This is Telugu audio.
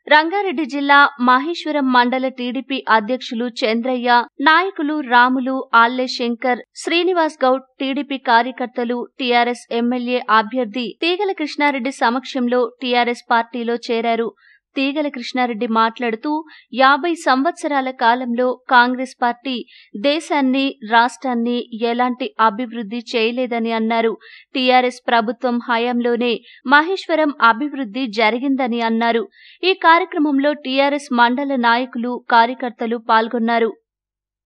రంగారెడ్డి జిల్లా మహేశ్వరం మండల టీడీపీ అధ్యక్షులు చంద్రయ్య నాయకులు రాములు ఆల్లె శంకర్ శ్రీనివాస్ గౌడ్ టీడీపీ కార్యకర్తలు టీఆర్ఎస్ ఎమ్మెల్యే అభ్యర్థి తీగల కృష్ణారెడ్డి సమక్షంలో టీఆర్ఎస్ పార్టీలో చేరారు తీగల కృష్ణారెడ్డి మాట్లాడుతూ యాభై సంవత్సరాల కాలంలో కాంగ్రెస్ పార్టీ దేశాన్ని రాష్ట్రాన్ని ఎలాంటి అభివృద్ధి చేయలేదని అన్నారు టీఆర్ఎస్ ప్రభుత్వం హయాంలోనే మహేశ్వరం అభివృద్ధి జరిగిందని అన్నారు ఈ కార్యక్రమంలో టీఆర్ఎస్ మండల నాయకులు కార్యకర్తలు పాల్గొన్నారు